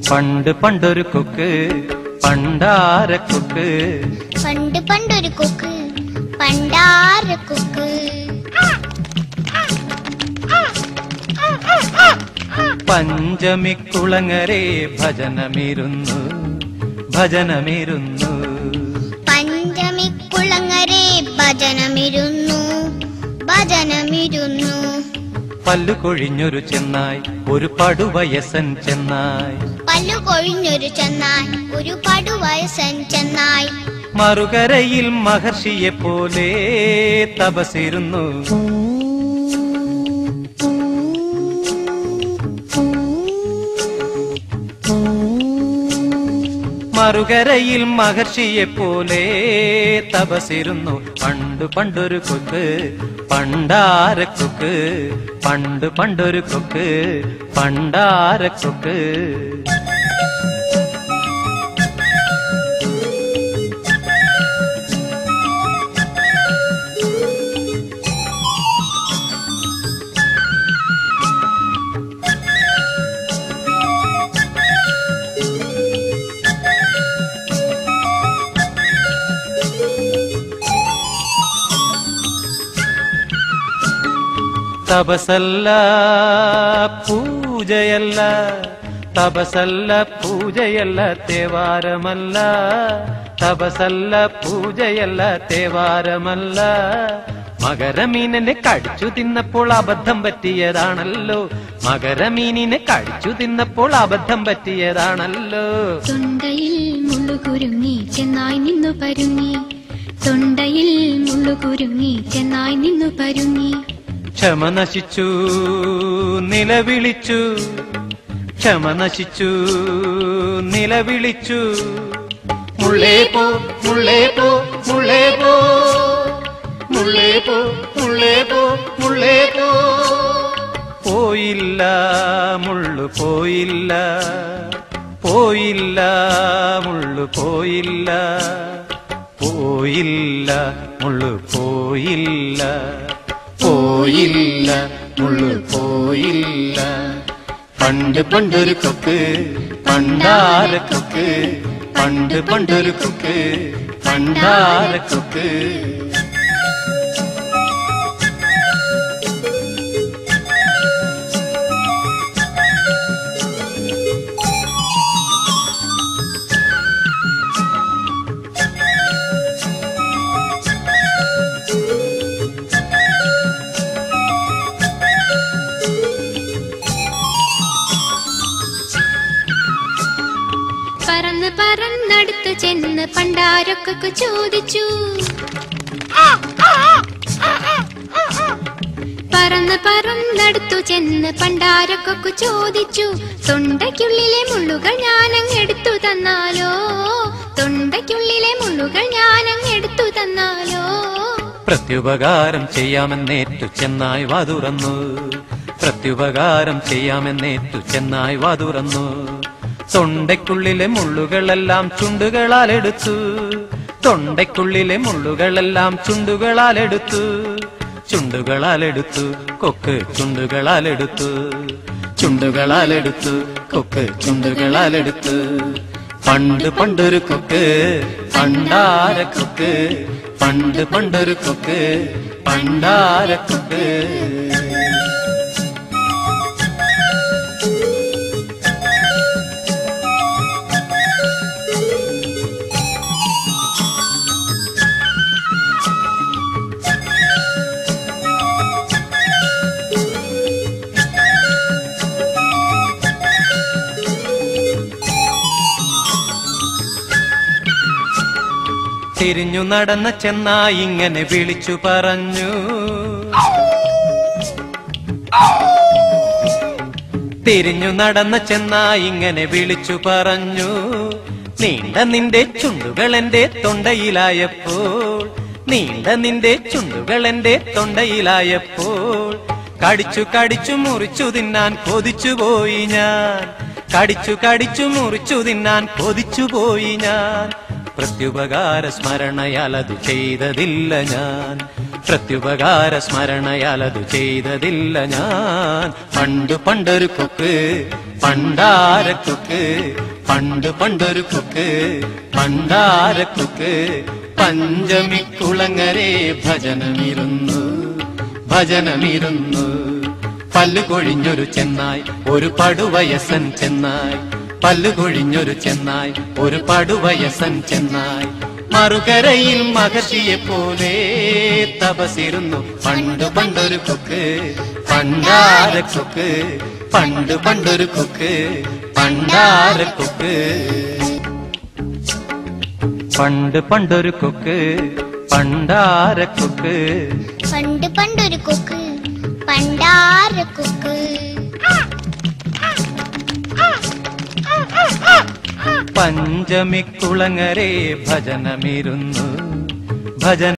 പണ്ട് പണ്ടൊരു കൊക്ക് പണ്ടാര കൊക്ക് പണ്ട് പണ്ടൊരു കൊക്ക് പണ്ടാര കൊക്ക് പഞ്ചമിക്കുളങ്ങരെ ഭജനമിരുന്നു ഭജനമിരുന്നു പഞ്ചമിക്കുളങ്ങരെ ഭജനമിരുന്നു ഭജനമിരുന്നു പല്ലു കൊഴിഞ്ഞൊരു ചെന്നായി ഒരു പടുവയസ്സൻ ചെന്നായി പല്ലു കൊഴിഞ്ഞൊരു ചെന്നായ് ഒരു പടുവയസ്സൻ ചെന്നായ് മറുകരയിൽ മഹർഷിയെ പോലെ തപസിരുന്നു മറുകരയിൽ മഹർഷിയെ പോലെ തപസിരുന്നു പണ്ട് പണ്ടൊരു കൊക്ക് പണ്ടാര കൊക്ക് പണ്ട് പണ്ടൊരു കൊക്ക് പണ്ടാര കൊക്ക് തപസല്ല പൂജയല്ല തപസല്ല പൂജയല്ല തേവാരമല്ല തപസല്ല പൂജയല്ല തേവാരമല്ല മകരമീനിനെ കടിച്ചു തിന്നപ്പോൾ അബദ്ധം പറ്റിയതാണല്ലോ മകരമീനിനെ കടിച്ചു തിന്നപ്പോൾ അബദ്ധം പറ്റിയതാണല്ലോ തൊണ്ടയിൽ മുള്ളുകുരുങ്ങി ചെന്നായി നിന്നു പരുങ്ങി തൊണ്ടയിൽ മുള്ളുകുരുങ്ങി ചെന്നായി നിന്നു പരുങ്ങി ക്ഷമ നശിച്ചു നിലവിളിച്ചു ക്ഷമ നശിച്ചു നിലവിളിച്ചു മുള്ളേ പോ മുള്ളേ പോ മുള്ളേ പോ മുള്ളേ പോ മുള്ളേ പോ മുള്ളേ പോ പോയില്ല മുള്ളു പോയില്ല പോയില്ല മുള്ളു പോയില്ല പോയില്ല മുള്ളു പോയില്ല പോയില്ല മുള്ളു പോയില്ല പണ്ട് പണ്ടൊരു കൊക്ക് പണ്ടാര കൊക്ക് പണ്ട് പണ്ടൊരു കൊക്ക് പണ്ടാര കൊക്ക് പറന്ന് പറന്നടുത്ത് ചെന്ന് പണ്ടാരൊക്കെ ചോദിച്ചു പറന്ന് പറന്നടുത്തു ചെന്ന് പണ്ടാരൊക്കെ ചോദിച്ചു തൊണ്ടയ്ക്കുള്ളിലെ മുള്ളുകൾ ഞാനങ്ങ് എടുത്തു തന്നാലോ തൊണ്ടയ്ക്കുള്ളിലെ മുള്ളുകൾ ഞാനങ്ങ് എടുത്തു തന്നാലോ പ്രത്യുപകാരം ചെയ്യാമെന്നേറ്റു ചെന്നായി വാതുറന്നു പ്രത്യുപകാരം ചെയ്യാമെന്നേറ്റു ചെന്നായി വാതുറന്നു തൊണ്ടയ്ക്കുള്ളിലെ മുള്ളുകളെല്ലാം ചുണ്ടുകളാൽ എടുത്തു തൊണ്ടയ്ക്കുള്ളിലെ മുള്ളുകളെല്ലാം ചുണ്ടുകളാൽ എടുത്തു ചുണ്ടുകളാൽ എടുത്തു കൊക്ക് ചുണ്ടുകളാൽ എടുത്തു ചുണ്ടുകളാൽ എടുത്തു കൊക്ക് ചുണ്ടുകളാൽ എടുത്തു പണ്ട് പണ്ടൊരു കൊക്ക് പണ്ടാര കൊക്ക് പണ്ട് പണ്ടൊരു കൊക്ക് പണ്ടാര കൊക്ക് തിരിഞ്ഞു നടന്ന ചെന്നായി ഇങ്ങനെ വിളിച്ചു പറഞ്ഞു തിരിഞ്ഞു നടന്ന ചെന്നായി ഇങ്ങനെ വിളിച്ചു പറഞ്ഞു നീണ്ട നിന്റെ ചുണ്ടുകൾ എന്റെ തൊണ്ടയിലായപ്പോൾ നീണ്ട നിന്റെ ചുണ്ടുകൾ എന്റെ തൊണ്ടയിലായപ്പോൾ കടിച്ചു കടിച്ചു മുറിച്ചു തിന്നാൻ കൊതിച്ചു പോയി ഞാൻ കടിച്ചു കടിച്ചു മുറിച്ചു തിന്നാൻ കൊതിച്ചു പോയി ഞാൻ പ്രത്യുപകാര സ്മരണയാൽ അത് ചെയ്തതില്ല ഞാൻ പ്രത്യുപകാര സ്മരണയാൽ അത് ചെയ്തതില്ല ഞാൻ പണ്ട് പണ്ടൊരു കൊക്ക് പണ്ടാരക്കൊക്ക് പണ്ട് പണ്ടൊരു കൊക്ക് പണ്ടാരക്കൊക്ക് പഞ്ചമിക്കുളങ്ങരെ ഭജനമിരുന്നു ഭജനമിരുന്നു പല്ലു കൊഴിഞ്ഞൊരു ചെന്നായ് ഒരു പടുവയസ്സൻ ചെന്നായ് പല്ലു കൊഴിഞ്ഞൊരു ചെന്നായ് ഒരു പടുവയസ്സൻ ചെന്നായ് മറുകരയിൽ മഹർഷിയെ പോലെ തപസിരുന്നു പണ്ട് പണ്ടൊരു കൊക്ക് പണ്ടാരക്കൊക്ക് പണ്ട് പണ്ടൊരു കൊക്ക് പണ്ടാരക്കൊക്ക് പണ്ട് പണ്ടൊരു കൊക്ക് പണ്ടാരക്കൊക്ക് പണ്ട് പണ്ടൊരു കൊക്ക് പണ്ടാര കൊക്ക് പഞ്ചമിക്കുളങ്ങരെ ഭജനമിരുന്നു ഭജന